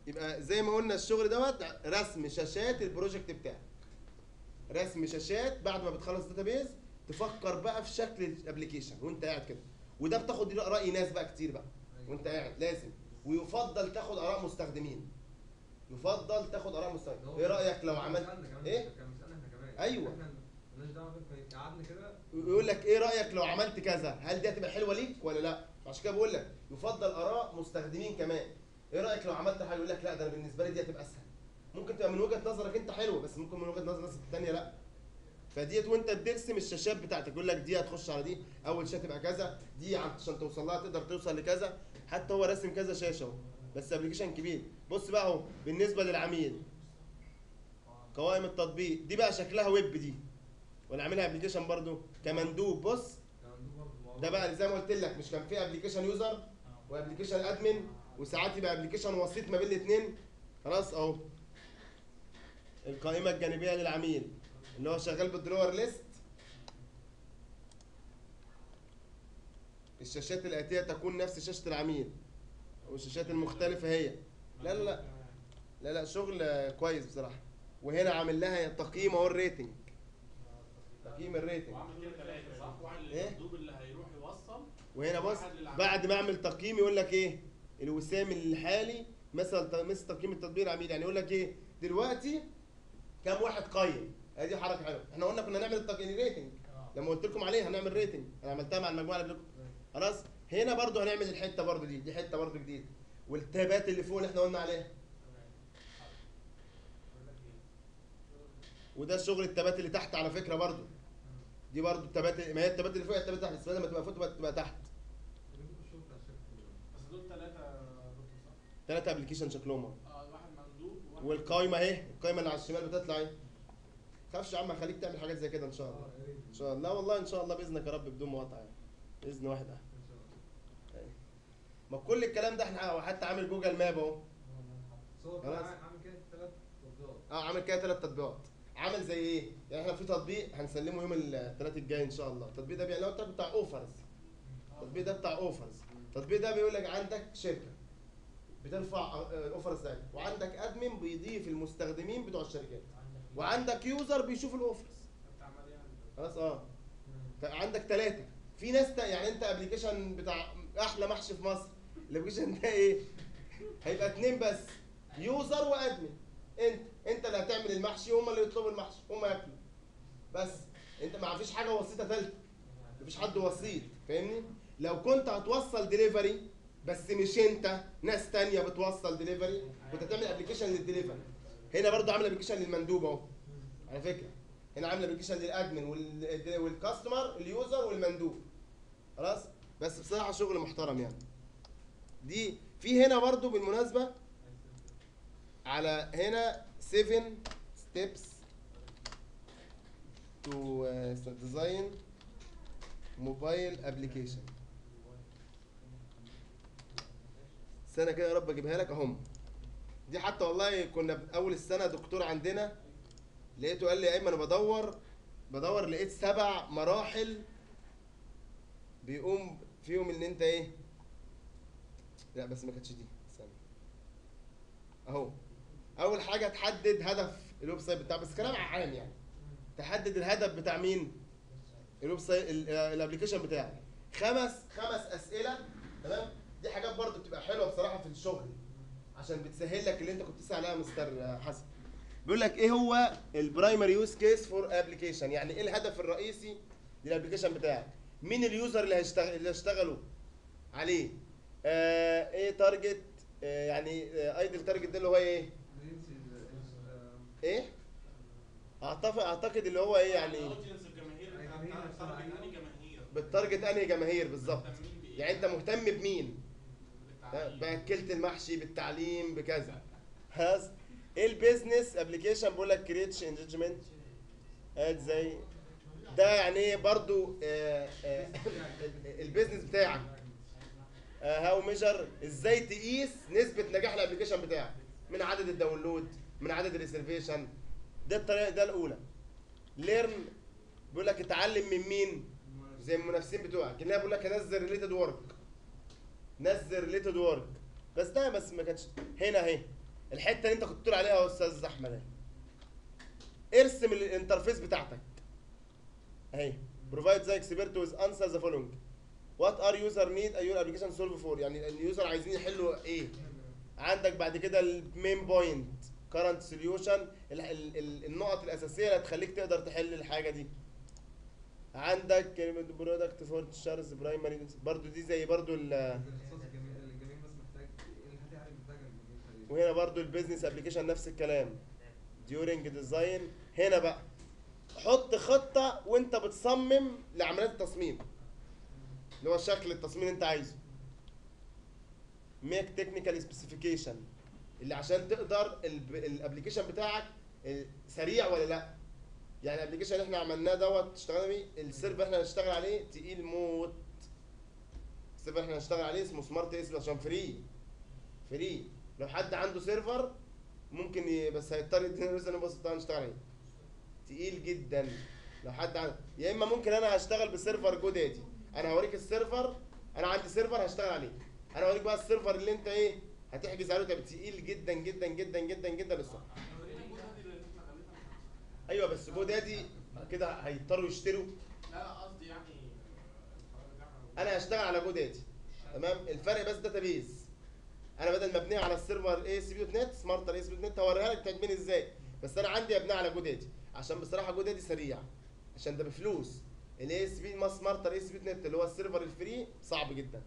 يبقى زي ما قلنا الشغل دوت رسم شاشات البروجكت بتاعك رسم شاشات بعد ما بتخلص داتابيز تفكر بقى في شكل الابلكيشن وانت قاعد كده وده بتاخد راي ناس بقى كتير بقى وانت قاعد لازم ويفضل تاخد اراء مستخدمين يفضل تاخد اراء مستخدمين ايه رايك لو عملت ايه كان بيسالنا احنا كمان أيوة. احنا مالناش دعوه بيه قعدنا كده يقول لك ايه رايك لو عملت كذا هل دي هتبقى حلوه ليك ولا لا عشان كده بقول لك يفضل اراء مستخدمين كمان ايه رايك لو عملت حاجه يقول لك لا ده انا بالنسبه لي دي هتبقى اسهل ممكن تبقى من وجهه نظرك انت حلوه بس ممكن من وجهه نظر الناس الثانيه لا فديت وانت بترسم الشاشات بتاعتك يقول لك دي هتخش على دي اول شاشه تبقى كذا دي عشان توصل لها تقدر توصل لكذا حتى هو راسم كذا شاشه اهو بس ابلكيشن كبير بص بقى اهو بالنسبه للعميل قوائم التطبيق دي بقى شكلها ويب دي ولا عاملها ابلكيشن برضو كمندوب بص كان عندهم برضه الموضوع ده بقى زي ما قلت لك مش كان في ابلكيشن يوزر وابلكيشن ادمن وساعات يبقى ابلكيشن وسيط ما بين الاثنين خلاص اهو القائمه الجانبيه للعميل اللي هو شغال بالدرور ليست الشاشات الاتيه تكون نفس شاشه العميل والشاشات المختلفه هي لا لا لا لا لا شغل آه، كويس بصراحه وهنا عامل لها تقييم اهو الريتنج تقييم الريتنج وعامل كده ثلاثة صح؟ واحد إيه؟ للمندوب اللي هيروح يوصل وهنا بص واحد للعميل. بعد ما اعمل تقييم يقول لك ايه الوسام الحالي مثلا مثل تقييم التطبيق العميل يعني يقول لك ايه دلوقتي كام واحد قيم ادي حركه حلوه احنا قلنا كنا نعمل التقييم ريتنج لما قلت لكم عليه هنعمل ريتنج انا عملتها مع المجموعه اللي قبلكم خلاص هنا برضو هنعمل الحته برضو دي دي حته برضو جديده والتابات اللي فوق اللي احنا قلنا عليها وده شغل التابات اللي تحت على فكره برضو دي برضو التابات ما هي التابات اللي فوق هي التابات اللي تحت بس بدل ما تبقى فوق تبقى تبقى تحت بيجيبوا الشغل بتاع الشركه كله. بس دول ثلاثة دكتور صح؟ ثلاثة ابلكيشن شكلهم اهو اه واحد مندوب وواحد والقايمه اهي القايمه اللي على الشمال بتطلع اهي خافش يا عم خليك تعمل حاجات زي كده ان شاء الله اه يا ريت ان شاء الله لا والله ان شاء الله باذنك يا رب بدون مقاطعه يعني باذن واحد اهل ان شاء الله ما كل الكلام ده احنا حتى عامل جوجل ماب اهو صور خلاص. كده عامل كده ثلاث تطبيقات اه عامل كده ثلاث تطبيقات عامل زي ايه؟ يعني احنا في تطبيق هنسلمه يوم الثلاث الجاي ان شاء الله التطبيق ده بيعمل التطبيق بتاع اوفرز التطبيق ده بتاع اوفرز التطبيق ده بيقول لك عندك شركه بترفع الاوفرز ده وعندك ادمن بيضيف المستخدمين بتوع الشركات وعندك يوزر بيشوف الاوفرز بتاع مليان خلاص اه عندك ثلاثة في ناس تا- يعني انت ابلكيشن بتاع احلى محشي في مصر الابلكيشن ده ايه هيبقى اتنين بس يوزر وادمن انت انت اللي هتعمل المحشي وهم اللي يطلبوا المحشي هم ياكلوا بس انت ما فيش حاجه وسيطه ثالثه مفيش حد وسيط فاهمني لو كنت هتوصل ديليفري بس مش انت ناس تانية بتوصل ديليفري كنت هتعمل ابلكيشن للديليفري هنا برضو عامل ابلكيشن للمندوب اهو على فكره هنا عامل ابلكيشن للادمن وال- والكاستمر اليوزر والمندوب خلاص بس بصراحه شغل محترم يعني دي في هنا برضو بالمناسبه على هنا 7 steps to uh, design mobile application سنه كده يا رب اجيبها لك اهم دي حتى والله كنا في اول السنه دكتور عندنا لقيته قال لي يا ايمن انا بدور بدور لقيت سبع مراحل بيقوم فيهم ان انت ايه لا بس ما كانتش دي استنى اهو اول حاجه تحدد هدف الويب سايت بتاع بس كلام عام يعني تحدد الهدف بتاع مين الويب سايت ال- آه، الابلكيشن بتاعك خمس خمس اسئله تمام دي حاجات برضو بتبقى حلوه بصراحه في الشغل عشان بتسهل لك اللي انت كنت بتسال عليها يا مستر حسن بيقول لك ايه هو البرايمري يوز كيس فور ابلكيشن يعني ايه الهدف الرئيسي للابلكيشن بتاعك مين اليوزر اللي هيشتغل اللي هيشتغلوا عليه آه ايه تارجت آه يعني ايدل تارجت ده اللي هو ايه ننسي ال- ال- ايه اعتقد اعتقد اللي هو ايه يعني الاودينس الجماهير يعني بتاع- جماهير بتاع- نفسها، تارجت أيوة. انهي جماهير بالتارجت انهي جماهير بالظبط مهتمين بإيه؟ يعني انت مهتم بمين بالتعليم. باكلت المحشي بالتعليم بكذا هاز ايه البيزنس ابلكيشن بيقول لك كريتش انجمنت اد زي ده يعني ايه برضو آه، آه، البيزنس بتاعك هاو ميجر ازاي تقيس نسبه نجاح الابلكيشن بتاعك من عدد الداونلود من عدد الريزرفيشن ده الطريقه ده الاولى ليرن بيقول لك اتعلم من مين زي المنافسين بتوعك اللي بيقول لك نزل ريليتد ورك نزل ريليتد ورك بس ده بس ما كانش هنا اهي الحته اللي انت كنت بتقول عليها يا استاذ احمد اهي. ارسم الانترفيس بتاعتك اهي provide the expert with answer the following what are user need your application solve for يعني اليوزر عايزين يحلوا ايه عندك بعد كده المين بوينت current solution ال ال ال النقط الاساسيه اللي هتخليك تقدر تحل الحاجه دي عندك كلمه برودكت فور تشارز برايمري برضو دي زي برضو ال الاختصاص الجميل الجميل بس محتاج الهادي عارف محتاج الجميل تقريبا. وهنا برضو البيزنس ابلكيشن نفس الكلام during design هنا بقى حط خطة وانت بتصمم لعمليات التصميم اللي هو شكل التصميم اللي انت عايزه make technical specification اللي عشان تقدر الابلكيشن بتاعك ال- سريع ولا لا يعني الابلكيشن اللي احنا عملناه دوت اشتغلنا بيه السيرفر احنا هنشتغل عليه تقيل موت السيرفر احنا هنشتغل عليه اسمه سمارت اس عشان فري فري لو حد عنده سيرفر ممكن ي... بس هيضطر يدينا ريزن بس طبعا نشتغل عليه تقيل جدا لو حد عنده يا اما ممكن انا هشتغل بسيرفر جو دادي انا هوريك السيرفر انا عندي سيرفر هشتغل عليه انا هوريك بقى السيرفر اللي انت ايه هتحجز عليه تبقى تقيل جدا جدا جدا جدا جدا للصبح ايوه بس جو دادي كده هيضطروا يشتروا لا لا قصدي يعني انا هشتغل على جو دادي تمام الفرق بس داتابيز انا بدل ما ابنيها على السيرفر اي سي بي دوت نت سمارت اي سي بي دوت نت هوريها لك تتبني ازاي بس انا عندي ابنيها على جو دادي عشان بصراحه جو دادي سريع عشان ده بفلوس الاي اس بي ما سمارت اي سي بي دوت نت اللي هو السيرفر الفري صعب جدا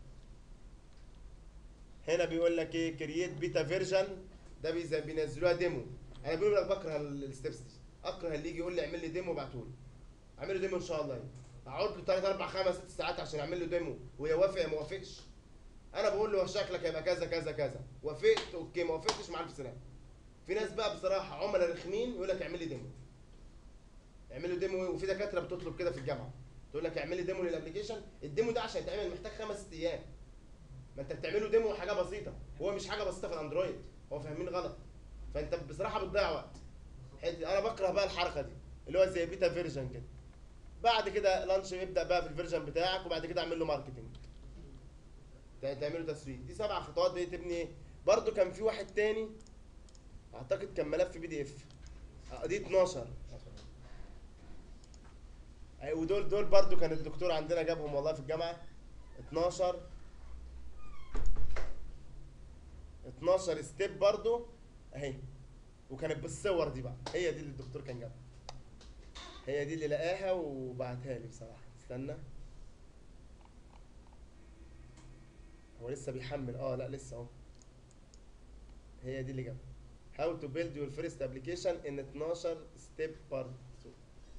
هنا بيقول لك ايه كرييت بيتا فيرجن ده بيز- بينزلوها ديمو انا بقول لك بكره الستبس دي اكره اللي يجي يقول لي اعمل لي ديمو ابعته لي اعمل له ديمو ان شاء الله يعني. اقعد له 3 4 5 6 ساعات عشان اعمل له ديمو ويوافق يا ما وافقش انا بقول له شكلك هيبقى كذا كذا كذا وافقت اوكي ما وافقتش مع الف سلامه في ناس بقى بصراحه عملاء رخمين يقول لك اعمل لي ديمو اعمل له ديمو وفي دكاتره بتطلب كده في الجامعه تقول لك اعمل لي ديمو للابلكيشن الديمو ده عشان يتعمل محتاج خمس ست ايام ما انت بتعمله ديمو حاجه بسيطه هو مش حاجه بسيطه في الاندرويد هو فاهمين غلط فانت بصراحه بتضيع وقت حته انا بكره بقى الحركه دي اللي هو زي بيتا فيرجن كده بعد كده لانش يبدا بقى في الفيرجن بتاعك وبعد كده اعمل له ماركتنج تع- تعمله تسويق دي سبع خطوات دي تبني ايه برضو كان في واحد تاني اعتقد كان ملف بي دي اف آه، دي 12 أي، ودول دول برضو كان الدكتور عندنا جابهم والله في الجامعه 12 12 ستيب برضو اهي وكانت بالصور دي بقى هي دي اللي الدكتور كان جابها هي دي اللي لقاها وبعتها لي بصراحه استنى هو لسه بيحمل اه لا لسه اهو هي دي اللي جابها how to build your first application in 12 step part 2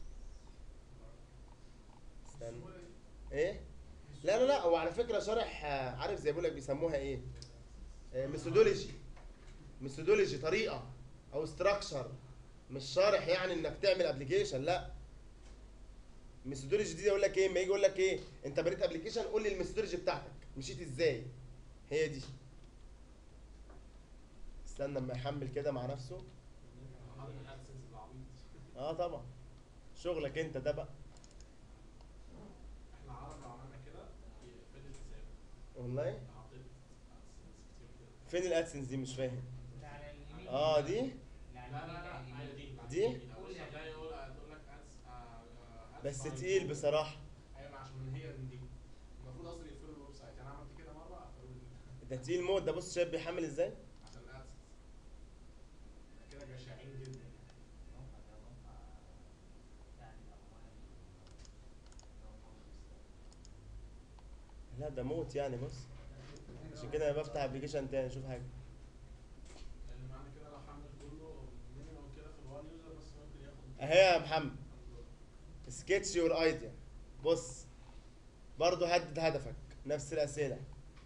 استنى ايه لا لا لا هو على فكره شارح آه، عارف زي بيقول لك بيسموها ايه ميثودولوجي ميثودولوجي طريقه او ستراكشر مش شارح يعني انك تعمل ابلكيشن لا الميثودولوجي دي يقول لك ايه ما يجي يقول لك ايه انت بنيت ابلكيشن قول لي الميثودولوجي بتاعتك مشيت ازاي هي دي استنى اما يحمل كده مع نفسه اه طبعا شغلك انت ده بقى احنا عرب لو عملنا كده يقفل الحساب والله عطيت كتير كده فين الادسنس دي مش فاهم على اليمين. اه دي لا لا لا هي دي دي؟ بص هتلاقي يقول هتقول لك أدس- آه، آه، بس أدس تقيل فايل. بصراحه ايوه عشان هي من دي المفروض اصلا يقفلوا الويب سايت انا عملت كده مره قفلوا ال- ده تقيل موت ده بص شايف بيحمل ازاي عشان الادسنس كده جشعين جدا لا ده موت يعني بص عشان كده انا بفتح ابلكيشن تاني اشوف حاجه لان معنى كده لو حمل كله مينيمم كده في الوان يوزر بس ممكن ياخد اهي يا محمد سكتش يور ايديا بص برضو حدد هدفك نفس الاسئله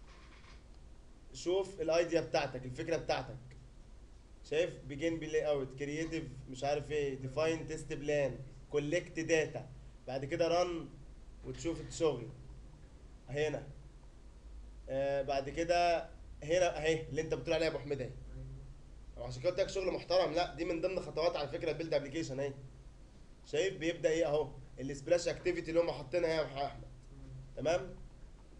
شوف الايديا بتاعتك الفكره بتاعتك شايف بيجين باللاي اوت كرييتيف مش عارف ايه ديفاين تيست بلان كولكت داتا بعد كده رن وتشوف الشغل هنا آه بعد كده هنا اهي اللي انت بتقول عليها يا ابو حميد اهي وعشان كده قلت لك شغل محترم لا دي من ضمن خطوات على فكره بيلد ابلكيشن اهي شايف بيبدا ايه اهو السبلاش اكتيفيتي اللي هم حاطينها هي يا احمد تمام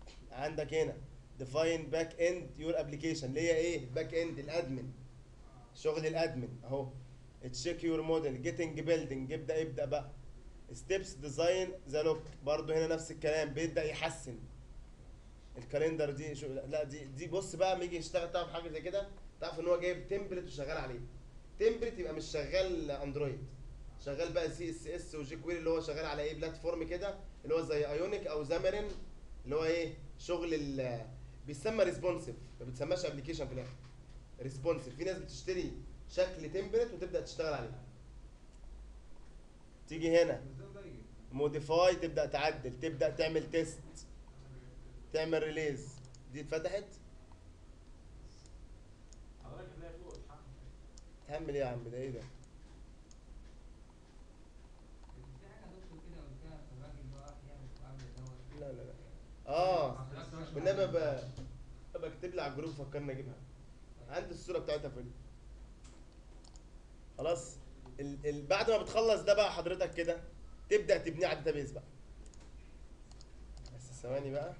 عندك هنا ديفاين باك اند يور ابلكيشن اللي هي ايه باك اند الادمن شغل الادمن اهو تشيك يور موديل جيتنج بيلدينج ابدا ابدا بقى ستيبس ديزاين ذا لوك برضه هنا نفس الكلام بيبدا يحسن الكالندر دي شو لا دي دي بص بقى لما يجي يشتغل تعرف حاجه زي كده تعرف ان هو جايب تمبلت وشغال عليه تمبلت يبقى مش شغال اندرويد شغال بقى سي اس اس وجي كويري اللي هو شغال على ايه بلاتفورم كده اللي هو زي ايونيك او زامرين اللي هو ايه شغل ال بيسمى ريسبونسيف ما بتسماش ابلكيشن في الاخر ريسبونسيف في ناس بتشتري شكل تمبلت وتبدا تشتغل عليه تيجي هنا بس ده قليل موديفاي تبدا تعدل تبدا تعمل تيست تعمل ريليز دي اتفتحت حضرتك هتلاقي فوق الحق تعمل ايه يا عم ده ايه ده في حاجه دكتور كده قلتها في الراجل اللي هو راح يعمل مقابله دوت لا لا لا اه والنبي ابقى ابقى اكتب لي على الجروب فكرنا اجيبها عندي الصوره بتاعتها فين خلاص ال ال بعد ما بتخلص ده بقى حضرتك كده تبدا تبنيه على الداتابيز بقى بس ثواني بقى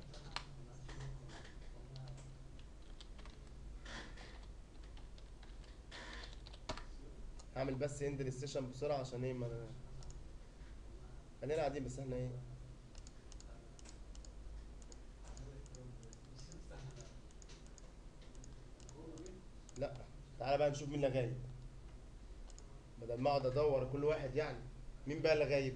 هعمل بس اند السيشن بسرعه عشان ايه ما خلينا قاعدين بس احنا ايه لا تعالى بقى نشوف مين اللي غايب بدل ما اقعد ادور كل واحد يعني مين بقى اللي غايب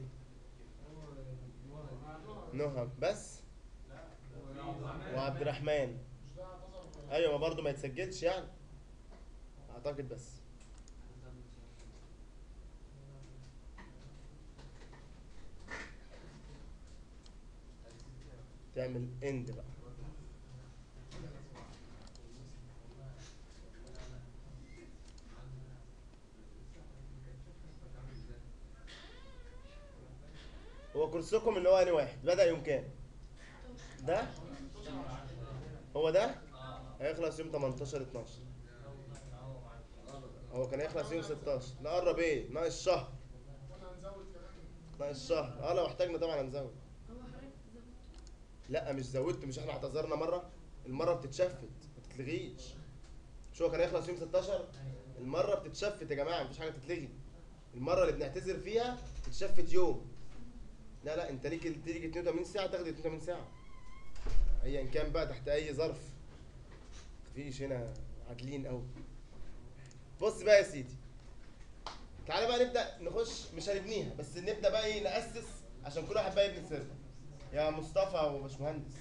نهى بس وعبد الرحمن ايوه ما برضه ما يتسجلش يعني اعتقد بس تعمل اند بقى هو كورسكم اللي هو انهي واحد بدأ يوم كام؟ ده؟ هو ده؟ هيخلص يوم 18 12 هو كان هيخلص يوم 16 نقرب ايه؟ ناقص شهر ناقص شهر اه لو احتاجنا طبعا هنزود لا مش زودت مش احنا اعتذرنا مره المره بتتشفت ما تتلغيش مش هو كان هيخلص يوم 16 المره بتتشفت يا جماعه مفيش حاجه تتلغي المره اللي بنعتذر فيها تتشفت يوم لا لا انت ليك تيجي 82 ساعه تاخد 82 ساعه ايا كان بقى تحت اي ظرف مفيش هنا عادلين قوي بص بقى يا سيدي تعالى بقى نبدا نخش مش هنبنيها بس نبدا بقى ايه ناسس عشان كل واحد بقى يبني سيرفر يا مصطفى وباشمهندس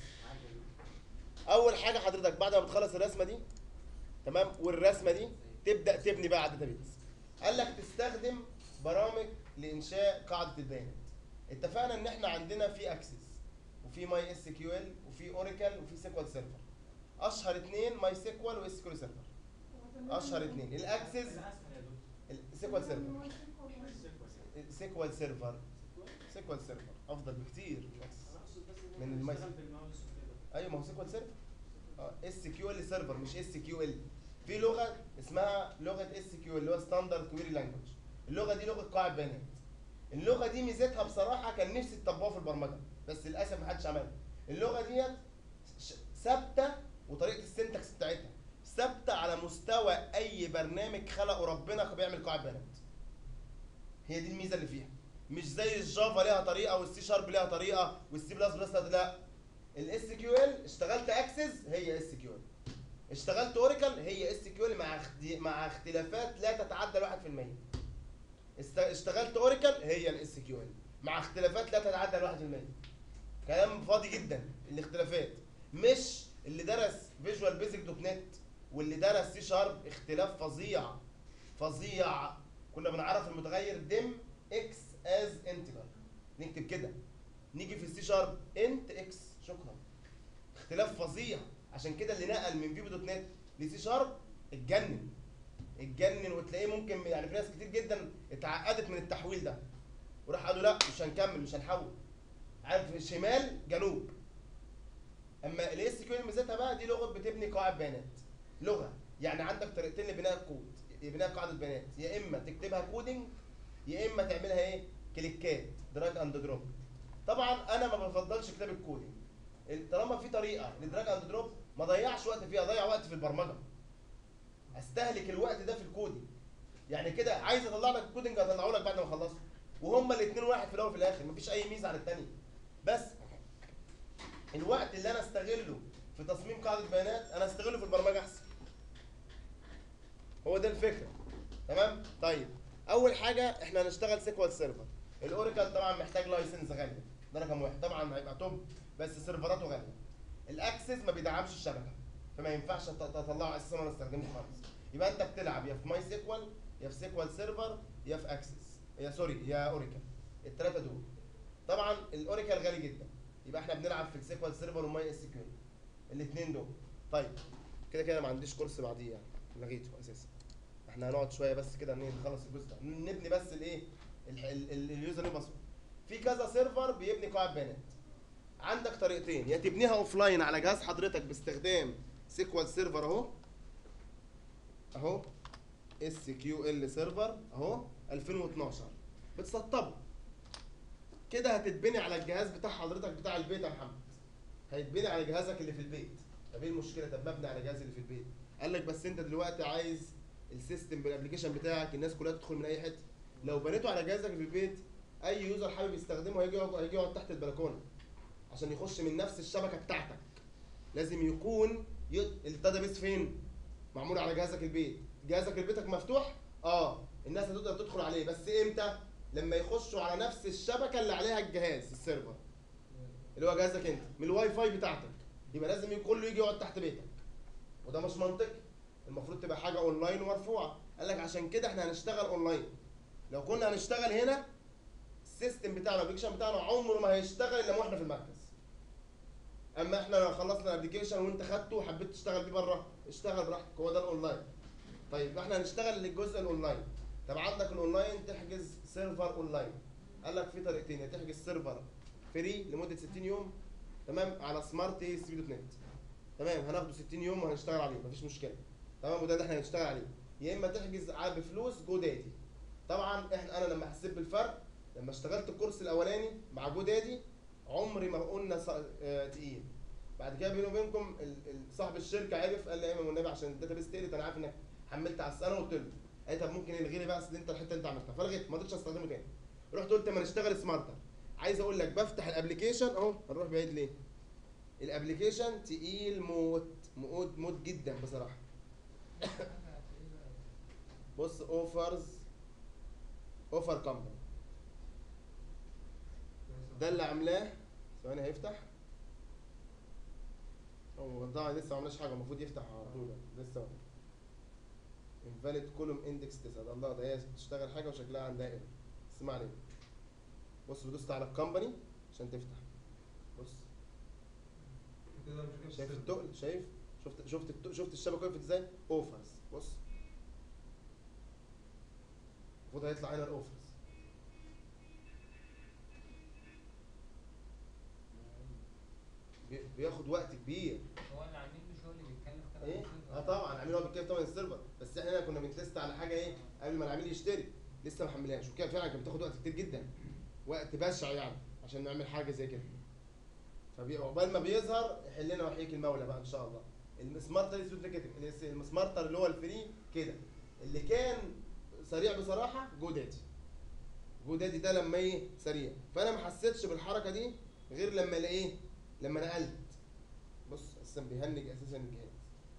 اول حاجه حضرتك بعد ما بتخلص الرسمه دي تمام والرسمه دي تبدا تبني بقى على الداتابيز قال لك تستخدم برامج لانشاء قاعده البيانات اتفقنا ان احنا عندنا في اكسس وفي ماي اس كيو ال وفي اوراكل وفي سيكوال سيرفر اشهر اثنين ماي سيكوال واس كيو سيرفر اشهر اثنين الاكسس السيكوال سيرفر سيكوال سيرفر سيكوال سيرفر افضل بكتير من الماي ايوه ما هو سيكوال سيرفر اس كيو ال سيرفر مش اس كيو ال في لغه اسمها لغه اس كيو اللي هو ستاندرد كويري لانجوج اللغه دي لغه قاعده بيانات اللغه دي ميزتها بصراحه كان نفسي تطبقوها في البرمجه بس للاسف ما حدش عملها اللغه ديت ش- ثابته وطريقه السنتكس بتاعتها ثابته على مستوى اي برنامج خلقه ربنا بيعمل قاعده بيانات هي دي الميزه اللي فيها مش زي الجافا ليها طريقه والسي شارب ليها طريقه والسي بلس بلس لا الاس كيو ال اشتغلت اكسس هي اس كيو ال اشتغلت اوراكل هي اس كيو ال مع اخت- مع اختلافات لا تتعدى ال 1% است- اشتغلت اوراكل هي الاس كيو ال مع اختلافات لا تتعدى ال 1% كلام فاضي جدا الاختلافات مش اللي درس فيجوال بيزك دوت نت واللي درس سي شارب اختلاف فظيع فظيع كنا بنعرف المتغير دم اكس از انتجر نكتب كده نيجي في السي شارب انت اكس شكرا اختلاف فظيع عشان كده اللي نقل من فيبو دوت نت لسي شارب اتجنن اتجنن وتلاقيه ممكن يعني في ناس كتير جدا اتعقدت من التحويل ده وراح قالوا لا مش هنكمل مش هنحول عارف شمال جنوب اما الاس كيو ميزتها بقى دي لغه بتبني قواعد بيانات لغه يعني عندك طريقتين لبناء الكود بناء قاعده بيانات يا اما تكتبها كودنج يا اما تعملها ايه كليكات دراج اند دروب طبعا انا ما بفضلش كتاب الكودنج طالما في طريقه لدراج اند دروب ما ضيعش وقت فيها ضيع وقت في البرمجه استهلك الوقت ده في الكودينج يعني كده عايز اطلع لك الكودينج هطلعه لك بعد ما اخلصه وهما الاثنين واحد في الاول وفي الاخر مفيش اي ميزه عن الثانيه بس الوقت اللي انا استغله في تصميم قاعده بيانات انا استغله في البرمجه احسن هو ده الفكره تمام طيب اول حاجه احنا هنشتغل سيكوال سيرفر الاوراكل طبعا محتاج لايسنس غاليه ده رقم واحد طبعا هيبقى توب بس سيرفراته غاليه الاكسس ما بيدعمش الشبكه فما ينفعش تط- تطلعه اساسا ولا تستخدمه خالص يبقى انت بتلعب يا في ماي سيكوال يا في سيكوال سيرفر يا في اكسس يا سوري يا اوريكل الثلاثه دول طبعا الاوريكل غالي جدا يبقى احنا بنلعب في السيكوال سيرفر وماي اس كيو الاثنين دول طيب كده كده ما عنديش كورس بعديه يعني لغيته اساسا احنا هنقعد شويه بس كده إن نخلص الجزء ده نبني بس الايه ال- ال- ال- اليوزر نيم باسورد في كذا سيرفر بيبني قواعد بيانات عندك طريقتين يا تبنيها اوف لاين على جهاز حضرتك باستخدام سيكوال سيرفر اهو اهو اس كيو ال سيرفر اهو 2012 بتسطبه كده هتتبني على الجهاز بتاع حضرتك بتاع البيت يا محمد هيتبني على جهازك اللي في البيت طب ايه المشكله طب مبني على جهازي اللي في البيت قال لك بس انت دلوقتي عايز السيستم بالابلكيشن بتاعك الناس كلها تدخل من اي حته لو بنيته على جهازك في البيت اي يوزر حابب يستخدمه هيجي يقعد هيجي يقعد تحت البلكونه عشان يخش من نفس الشبكه بتاعتك لازم يكون ي... الداتابيس فين معمول على جهازك البيت جهازك البيتك مفتوح اه الناس هتقدر تدخل عليه بس امتى لما يخشوا على نفس الشبكه اللي عليها الجهاز السيرفر اللي هو جهازك انت من الواي فاي بتاعتك يبقى لازم كله يجي يقعد تحت بيتك وده مش منطقي المفروض تبقى حاجه اونلاين ومرفوعه قال لك عشان كده احنا هنشتغل اونلاين لو كنا هنشتغل هنا السيستم بتاعنا الابلكيشن بتاعنا عمره ما هيشتغل الا واحنا في المركز اما احنا لو خلصنا الابلكيشن وانت خدته وحبيت تشتغل بيه بره اشتغل براحتك هو ده الاونلاين طيب احنا هنشتغل للجزء الاونلاين طب عندك الاونلاين تحجز سيرفر اونلاين قال لك في طريقتين يا تحجز سيرفر فري لمده 60 يوم تمام على سمارت اي سي دوت نت تمام هناخده 60 يوم وهنشتغل عليه مفيش مشكله تمام وده اللي احنا هنشتغل عليه يا اما تحجز ع- بفلوس جو دادي طبعا احنا انا لما حسيت بالفرق لما اشتغلت الكورس الاولاني مع جو دادي عمري ما قلنا ص- آه، تقيل بعد كده بيني وبينكم ال- ال- صاحب الشركه عرف قال لي يا ايمن والنبي عشان الداتابيس تقلت انا عارف انك حملت على السنه قلت له قال طب ممكن يلغي لي بقى اصل انت الحته اللي انت عملتها فلغيت ما رضيتش استخدمه تاني رحت قلت اما نشتغل سمارتر عايز اقول لك بفتح الابلكيشن اهو هنروح بعيد ليه الابلكيشن تقيل موت موت موت جدا بصراحه بص اوفرز اوفر كومباني ده اللي عاملاه ثواني هيفتح هو ده لسه ما عملناش حاجه المفروض يفتح على طول لسه انفاليد كولوم اندكس 9 ده الله ده هي بتشتغل حاجه وشكلها عندها ايرور بس ما علينا بص دوست على الكومباني عشان تفتح بص كده مش كده شايف بس- التقل شايف شفت شفت التقل شفت الشبكه وقفت ازاي اوفرز بص المفروض هيطلع هنا الاوفرز بي- بياخد وقت كبير هو اللي عاملين مش هو اللي بيتكلم كده ايه بالصدفة. اه طبعا عاملين هو بالكيف طبعا السيرفر بس احنا هنا كنا بنتست على حاجه ايه قبل ما العميل يشتري لسه ما حملهاش وكده فعلا كانت بتاخد وقت كتير جدا وقت بشع يعني عشان نعمل حاجه زي كده فعقبال ما بيظهر يحل لنا وحيك المولى بقى ان شاء الله السمارتر اللي كده السمارتر اللي هو الفري كده اللي كان سريع بصراحه جو دادي جو دادي ده لما ايه سريع فانا ما حسيتش بالحركه دي غير لما الاقيه لما نقلت بص اساسا بيهنج اساسا الجهاز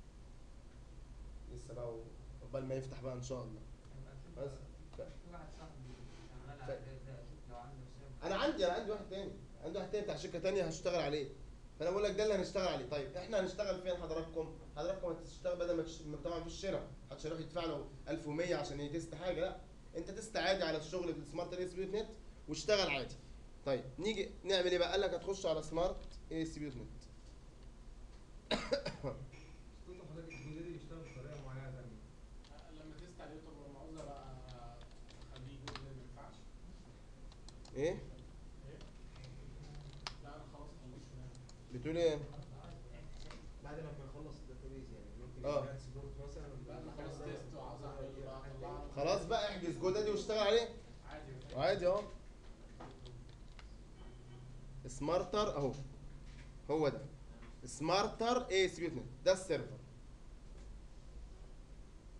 لسه بقى عقبال ما يفتح بقى ان شاء الله هنبقى نشوف بس. بقى. في واحد صاحبي شغال ف- على ده ده اشوف لو عنده سيرفر انا عندي انا عندي واحد تاني عندي واحد تاني بتاع شركه تانيه هشتغل عليه فانا بقول لك ده اللي هنشتغل عليه طيب احنا هنشتغل فين حضراتكم حضراتكم هتشتغل بدل ما تش... ما طبعا مفيش شراء محدش هيروح يدفع له 1100 عشان يتست حاجه لا انت تست عادي على الشغل بالسمارت اي اس بي نت واشتغل عادي طيب نيجي نعمل ايه بقى قال لك هتخش على سمارت اي اس بي نت صوت حضرتك الجزء دي بيشتغل بطريقه معينه ثانيه لما تست عليه طب لما عاوز بقى اخليه جزء ما ينفعش ايه ايه؟ لا انا خلاص خلصت يعني بتقول ايه بعد لما يخلص الداتابيز يعني ممكن اه. يعمل سبورت مثلا لا انا خلاص تيست وعاوز اعمل بقى اطلعه خلاص بقى احجز جوده دي واشتغل عليه عادي عادي اهو سمارتر اهو هو ده سمارتر اي اس بي نت ده السيرفر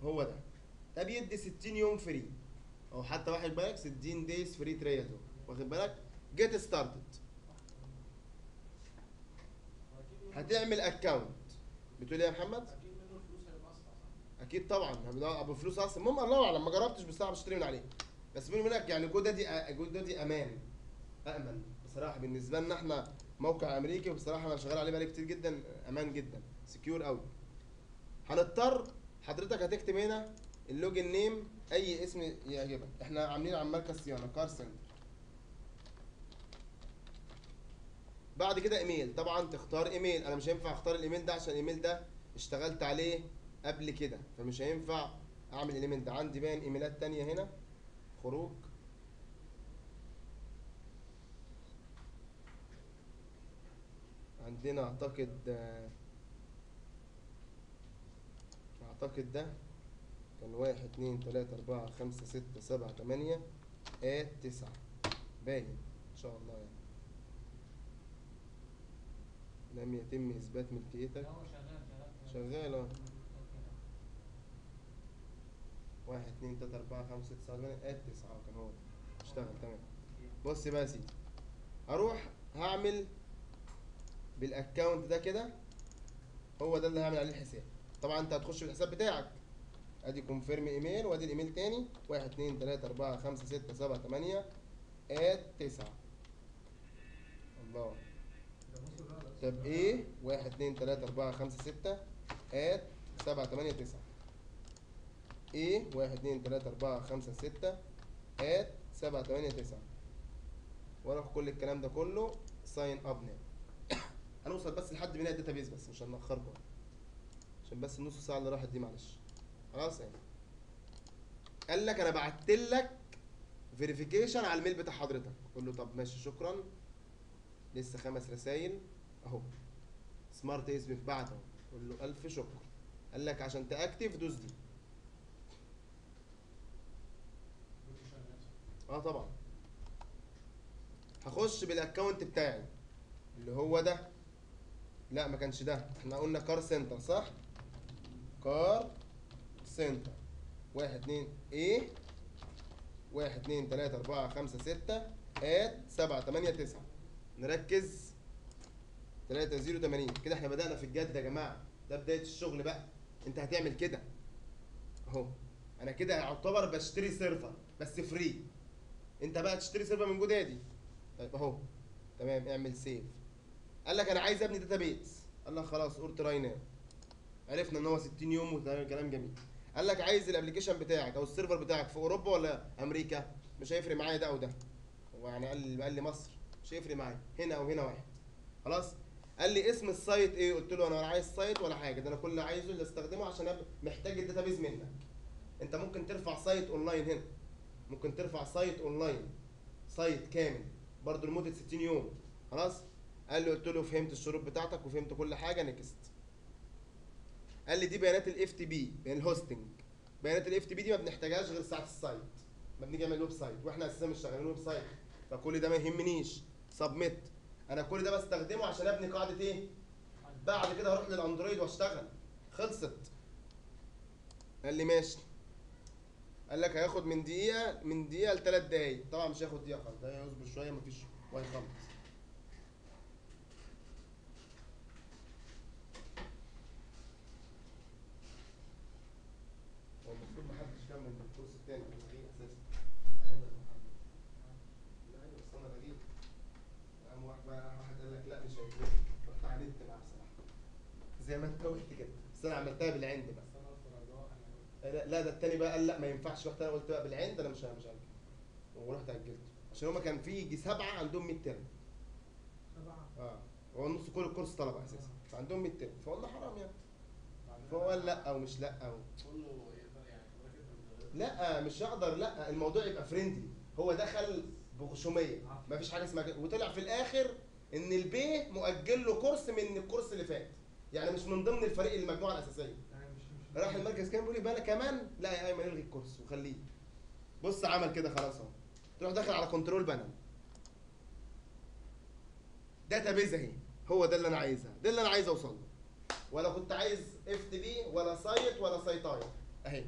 هو ده ده بيدي 60 يوم فري او حتى واحد بالك 60 دايز فري تريال اهو واخد بالك جيت ستارتد هتعمل اكونت بتقول ايه يا محمد اكيد منه الفلوس هيبقى اسرع صح؟ اكيد طبعا هبقى ابو فلوس اصلا المهم الله اعلم ما جربتش بصراحه بشتري من عليه بس بيني وبينك يعني جوده دي جوده دي امان امن بصراحه بالنسبه لنا احنا موقع امريكي وبصراحه انا شغال عليه بقالي كتير جدا امان جدا سكيور قوي هنضطر حضرتك هتكتب هنا اللوجن نيم اي اسم يعجبك احنا عاملين عن مركز صيانه كار سنتر بعد كده ايميل طبعا تختار ايميل انا مش هينفع اختار الايميل ده عشان الايميل ده اشتغلت عليه قبل كده فمش هينفع اعمل الايميل ده عندي باين ايميلات تانية هنا خروج عندنا اعتقد آه، اعتقد ده كان واحد اتنين تلاتة اربعة خمسة ستة سبعة تمانية ات تسعة باين ان شاء الله يعني لم يتم اثبات ملكيتك لا هو شغال شغال شغال اه واحد اتنين تلاتة أربعة خمسة ستة سبعة تمانية ات تسعة اه كان هو ده اشتغل تمام بص بقى يا سيدي هروح هعمل بالاكونت ده كده هو ده اللي هعمل عليه الحساب طبعا انت هتخش بالحساب بتاعك ادي كونفيرم ايميل وادي الايميل تاني واحد اتنين تلاتة أربعة خمسة ستة سبعة تمانية ات تسعة الله ده مصر لا لا طب ايه واحد اتنين تلاتة أربعة خمسة ستة ات سبعة تمانية تسعة ايه واحد اتنين تلاتة أربعة خمسة ستة ات سبعة تمانية تسعة واروح كل الكلام ده كله ساين اب ناو هنوصل بس لحد بناء الداتابيز بس مش هنأخركم عشان بس النص ساعة اللي راحت دي معلش خلاص يعني قال لك انا بعت لك فيريفيكيشن على الميل بتاع حضرتك قول له طب ماشي شكرا لسه خمس رسايل اهو سمارت اسم بعت اهو قول له الف شكر قال لك عشان تاكتف دوس دي اه طبعا هخش بالاكونت بتاعي اللي هو ده لا ما كانش ده احنا قلنا كار سنتر صح كار سنتر واحد اتنين ايه واحد اتنين تلاتة اربعة خمسة ستة ات سبعة تمانية تسعة نركز تلاتة زيرو تمانين كده احنا بدأنا في الجد يا جماعة ده بداية الشغل بقى انت هتعمل كده اهو انا كده يعتبر بشتري سيرفر بس فري انت بقى تشتري سيرفر من جدادي طيب اهو تمام اعمل سيف قال لك انا عايز ابني داتابيس قال لك خلاص قلت راي ناو عرفنا ان هو 60 يوم وكلام جميل قال لك عايز الابلكيشن بتاعك او السيرفر بتاعك في اوروبا ولا امريكا مش هيفرق معايا ده او ده هو يعني قال لي قال لي مصر مش هيفرق معايا هنا او هنا واحد خلاص قال لي اسم السايت ايه قلت له انا ولا عايز سايت ولا حاجه ده انا كل اللي عايزه اللي استخدمه عشان أبقى محتاج الداتابيز منك انت ممكن ترفع سايت اونلاين هنا ممكن ترفع سايت اونلاين سايت كامل برضه لمده 60 يوم خلاص قال لي قلت له فهمت الشروط بتاعتك وفهمت كل حاجه نكست قال لي دي بيانات الاف تي بي بيان الهوستنج بيانات الاف تي بي دي ما بنحتاجهاش غير ساعه السايت ما بنيجي نعمل ويب سايت واحنا اساسا مش شغالين ويب سايت فكل ده ما يهمنيش سبميت انا كل ده بستخدمه عشان ابني قاعده ايه بعد كده هروح للاندرويد واشتغل خلصت قال لي ماشي قال لك هياخد من دقيقه من دقيقه لثلاث دقايق طبعا مش هياخد دقيقه خالص ده يصبر شويه مفيش وهيخلص هو المفروض محدش يكمل في الكورس التاني انا غريب اساسا لا ايوه بس انا غريب قام واحد بقى واحد قال لك لا مش هيجوز رحت عاندت بقى بصراحه زي ما انت قلت كده بس انا عملتها بالعند بقى بس انا في رجاء انا لا, لا ده التاني بقى قال لا ما ينفعش رحت انا قلت بقى بالعند انا مش مش هاجل ورحت اجلته عشان هما كان في يجي سبعه عندهم 100 ترم سبعة اه هو نص كل الكورس طلبه اساسا فعندهم 100 ترم فقلنا حرام يعني بعدين فهو قال لا او مش لا او كله يقدر يعني حضرتك انت من غير لا مش هقدر لا الموضوع يبقى فريندلي هو دخل بغشوميه مفيش حاجه اسمها كده وطلع في الاخر ان البي مؤجل له كورس من الكورس اللي فات يعني مش من ضمن الفريق المجموعه الاساسيه يعني مش مش راح المركز كان بيقول لي بقى كمان لا يا ايمن الغي الكورس وخليه بص عمل كده خلاص اهو تروح داخل على كنترول بانل داتابيز اهي هو ده اللي انا عايزها ده اللي انا عايز اوصل له ولا كنت عايز اف تي بي ولا سايت ولا سايتاي اهي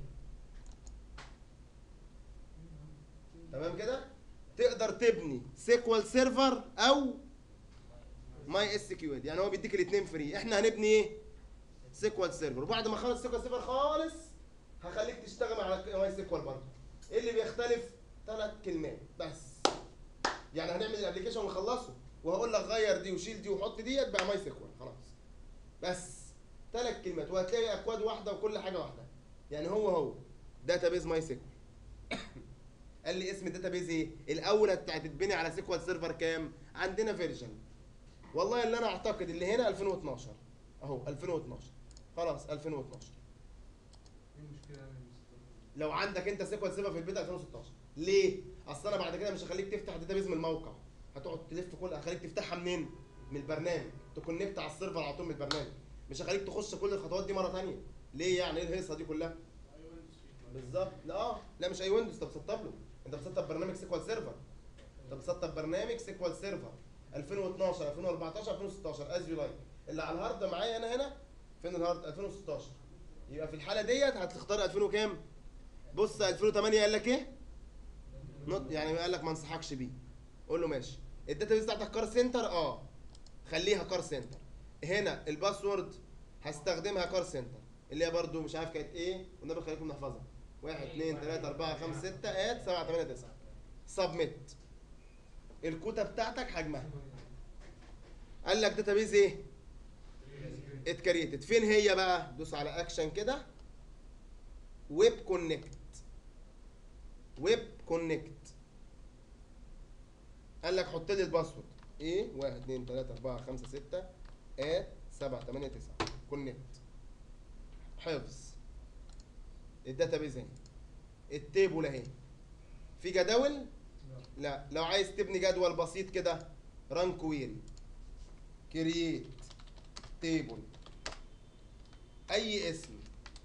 تمام كده تقدر تبني سيكوال سيرفر او ماي اس كيو ال يعني هو بيديك الاثنين فري احنا هنبني ايه سيكوال سيرفر وبعد ما اخلص سيكوال سيرفر خالص هخليك تشتغل على ماي سيكوال برضه ايه اللي بيختلف ثلاث كلمات بس يعني هنعمل الابلكيشن ونخلصه وهقول لك غير دي وشيل دي وحط ديت بقى ماي سيكوال خلاص بس ثلاث كلمات وهتلاقي اكواد واحده وكل حاجه واحده يعني هو هو داتابيز ماي سيكوال قال لي اسم الداتابيز ايه الاول هت- هتتبني على سيكوال سيرفر كام عندنا فيرجن والله اللي انا اعتقد اللي هنا 2012 اهو 2012 خلاص 2012 ايه المشكله يعني المستقبل؟ لو عندك انت سيكوال سيرفر في البيت 2016 ليه اصل انا بعد كده مش هخليك تفتح داتابيز من الموقع هتقعد تلف كل هخليك تفتحها منين من البرنامج تكونكت على السيرفر على طول من البرنامج مش هخليك تخش كل الخطوات دي مره ثانيه ليه يعني ايه الهيصه دي كلها اي ويندوز فيه بالظبط لا اه لا مش اي ويندوز انت بتسطب له انت بتسطب برنامج سيكوال سيرفر انت بتسطب برنامج سيكوال سيرفر 2012 2014 2016 از يو لايك اللي على الهارد معايا انا هنا فين الهارد 2016 يبقى في الحاله ديت هتختار 2000 وكام بص 2008 قال لك ايه نوت يعني قال لك ما انصحكش بيه قول له ماشي الداتابيز بتاعتك كار سنتر اه خليها كار سنتر هنا الباسورد هستخدمها كار سنتر اللي هي برضو مش عارف كانت ايه والنبي خليكم نحفظها 1 2 3 4 5 6 اد 7 8 9 سبميت الكوتا بتاعتك حجمها قال لك داتابيز ايه اتكريتد فين هي بقى دوس على اكشن كده ويب كونكت ويب كونكت قال لك حط لي الباسورد ايه 1 2 3 4 5 6 اد 7 8 9 كونكت حفظ الداتابيز اهي التيبل اهي في جداول لا لو عايز تبني جدول بسيط كده ران كويري كرييت تيبل اي اسم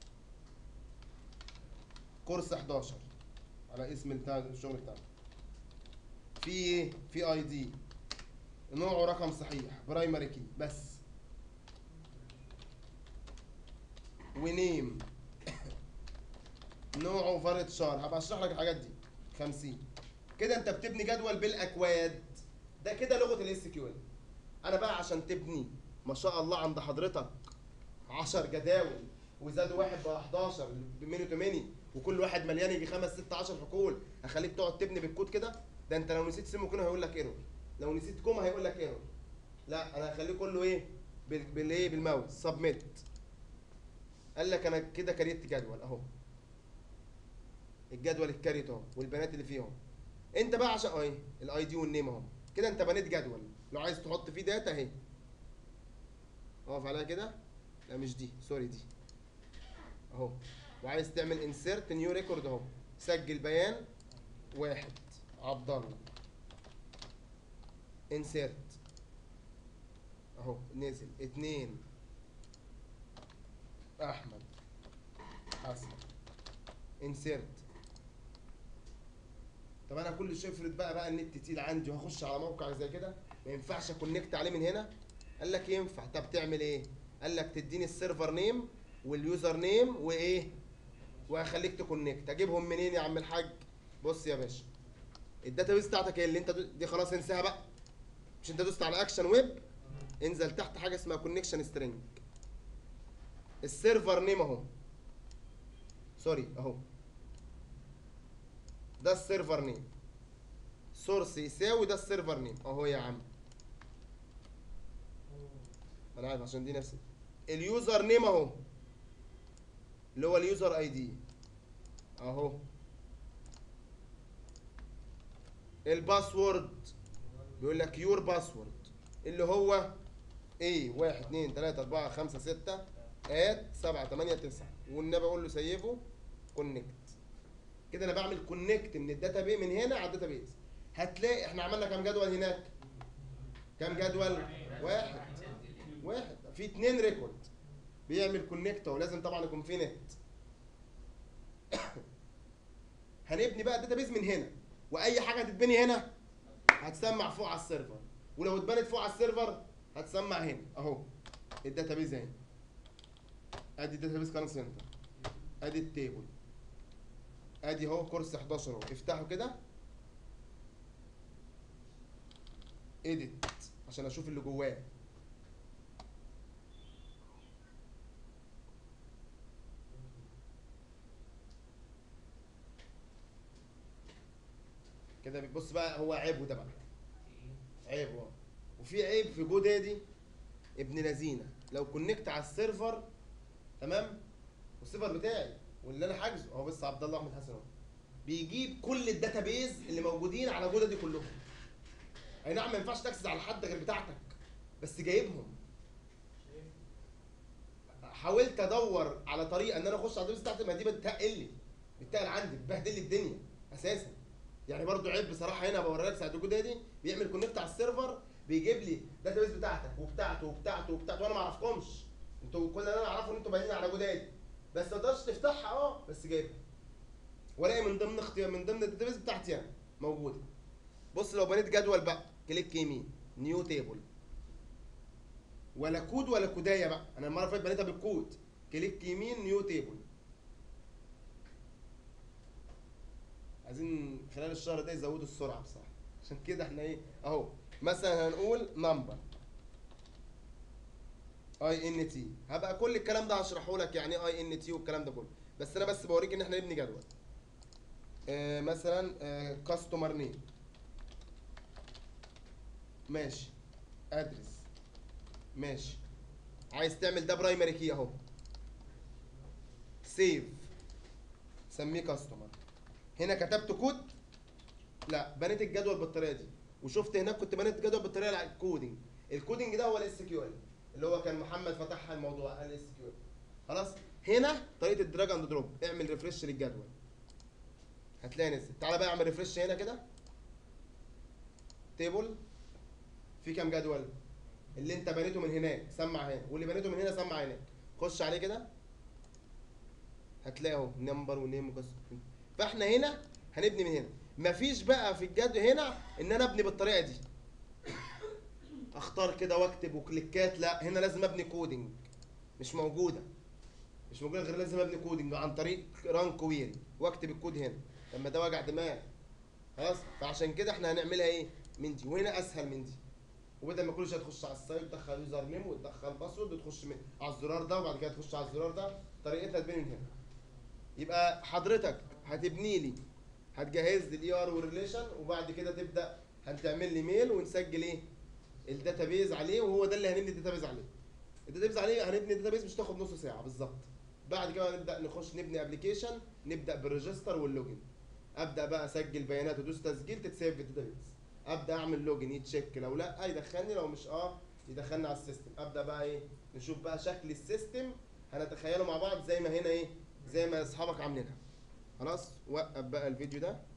كورس 11 على اسم بتاع الشغل بتاعنا في ايه في اي دي نوعه رقم صحيح برايمري كي بس ونيم نوعه فارد شار هبقى اشرح لك الحاجات دي 50 كده انت بتبني جدول بالاكواد ده كده لغه الاس كيو ال انا بقى عشان تبني ما شاء الله عند حضرتك 10 جداول وزاد واحد بقى 11 بميني تو ميني وكل واحد مليان يجي خمس ست 10 حقول هخليك تقعد تبني بالكود كده ده انت لو نسيت سيمو كونه هيقول لك ايرور لو نسيت كوما هيقول لك ايرور لا انا هخليه كله ايه بال- بالايه بالماوس سبميت قال لك انا كده كريت جدول اهو الجدول الكاريت اهو والبيانات اللي فيه اهو انت بقى عشان اهي الاي دي والنيم اهو كده انت بنيت جدول لو عايز تحط فيه داتا اهي اقف عليها كده لا مش دي سوري دي اهو وعايز تعمل انسيرت نيو ريكورد اهو سجل بيان واحد عبد الله انسيرت اهو نزل اتنين احمد حسن انسيرت طب انا كل شويه افرض بقى بقى النت تقيل عندي وهخش على موقع زي كده ما ينفعش اكونكت عليه من هنا قال لك ينفع طب تعمل ايه قال لك تديني السيرفر نيم واليوزر نيم وايه وهخليك تكونكت اجيبهم منين يا عم الحاج بص يا باشا الداتابيس بتاعتك ايه اللي انت دو- دي خلاص انساها بقى مش انت دوست على اكشن ويب انزل تحت حاجه اسمها كونكشن سترينج السيرفر نيم اهو سوري اهو ده السيرفر نيم سورس يساوي ده السيرفر نيم اهو يا عم انا عارف عشان دي نفس اليوزر نيم اهو اللي هو اليوزر اي دي اهو الباسورد بيقول لك يور باسورد اللي هو ايه واحد اتنين تلاتة اربعة خمسة ستة ات سبعة تمانية تسعة والنبي اقول له سيبه كونكت كده انا بعمل كونكت من الداتا بي من هنا على الداتا بيز هتلاقي احنا عملنا كام جدول هناك كام جدول واحد واحد في اتنين ريكورد بيعمل كونكت ولازم طبعا يكون في نت هنبني بقى الداتا بيز من هنا واي حاجه هتتبني هنا هتسمع فوق على السيرفر ولو اتبنت فوق على السيرفر هتسمع هنا اهو الداتا بيز اهي ادي الداتا بيز كان سنتر ادي التيبل ادي اهو كورس 11 اهو افتحه كده اديت عشان اشوف اللي جواه كده بص بقى هو عيبه ده بقى عيب اه وفي عيب في جو دادي ابن لذينه لو كونكت على السيرفر تمام والسيرفر بتاعي واللي انا حاجزه اهو بس عبد الله احمد حسن اهو بيجيب كل الداتابيز اللي موجودين على جو دادي كلهم اي نعم ما ينفعش تاكسس على حد غير بتاعتك بس جايبهم حاولت ادور على طريقه ان انا اخش على الداتابيز بتاعتي ما دي بتتقل لي بتتقل عندي بتبهدل لي الدنيا اساسا يعني برضو عيب بصراحه هنا بوريك ساعه الجو دادي بيعمل كونكت على السيرفر بيجيب لي الداتابيز بتاعتك وبتاعته وبتاعته وبتاعته وانا ما اعرفكمش انتوا كل اللي انا اعرفه ان انتوا باينين على جدادي بس ما تقدرش تفتحها اه بس جايبها والاقي من ضمن اختيار من ضمن الداتابيز بتاعتي انا موجوده بص لو بنيت جدول بقى كليك يمين نيو تيبل ولا كود ولا كودايه بقى انا المره اللي فاتت بنيتها بالكود كليك يمين نيو تيبل عايزين خلال الشهر ده يزودوا السرعه بصراحه عشان كده احنا ايه اهو مثلا هنقول نمبر اي ان تي هبقى كل الكلام ده هشرحه لك يعني ايه اي ان تي والكلام ده كله بس انا بس بوريك ان احنا نبني جدول آه مثلا كاستمر نيم ماشي ادرس ماشي عايز تعمل ده برايمري كي اهو سيف سميه كاستمر هنا كتبت كود لا بنيت الجدول بالطريقه دي وشفت هناك كنت بنيت الجدول بالطريقه على الكودينج الكودينج ده هو الاس كيو ال اللي هو كان محمد فتحها الموضوع الاس كيو ال خلاص هنا طريقه الدراج اند دروب اعمل ريفرش للجدول هتلاقي نزل تعالى بقى اعمل ريفرش هنا كده تيبل في كام جدول اللي انت بنيته من هناك سمع هنا واللي بنيته من هنا سمع هناك خش عليه كده هتلاقي اهو نمبر ونيم وقصه فاحنا هنا هنبني من هنا مفيش بقى في الجدول هنا ان انا ابني بالطريقه دي اختار كده واكتب وكليكات لا هنا لازم ابني كودنج مش موجوده مش موجوده غير لازم ابني كودنج عن طريق ران كويري واكتب الكود هنا لما ده وجع دماغ خلاص فعشان كده احنا هنعملها ايه من دي وهنا اسهل من دي وبدل ما كل شويه تخش على السايت تدخل يوزر نيم وتدخل باسورد وتخش من على الزرار ده وبعد كده تخش على الزرار ده طريقتها تبني من هنا يبقى حضرتك هتبني لي هتجهز لي الاي ار والريليشن وبعد كده تبدا هتعمل لي ميل ونسجل ايه الداتابيز عليه وهو ده اللي هنبني الداتابيز عليه الداتابيز عليه هنبني الداتابيز مش تاخد نص ساعه بالظبط بعد كده نبدا نخش نبني ابلكيشن نبدا بالريجستر واللوجن ابدا بقى اسجل بيانات ودوس تسجيل تتسيف في الداتابيز ابدا اعمل لوجن يتشيك لو لا يدخلني لو مش اه يدخلني على السيستم ابدا بقى ايه نشوف بقى شكل السيستم هنتخيله مع بعض زي ما هنا ايه زي ما اصحابك عاملينها خلاص وقف بقى الفيديو ده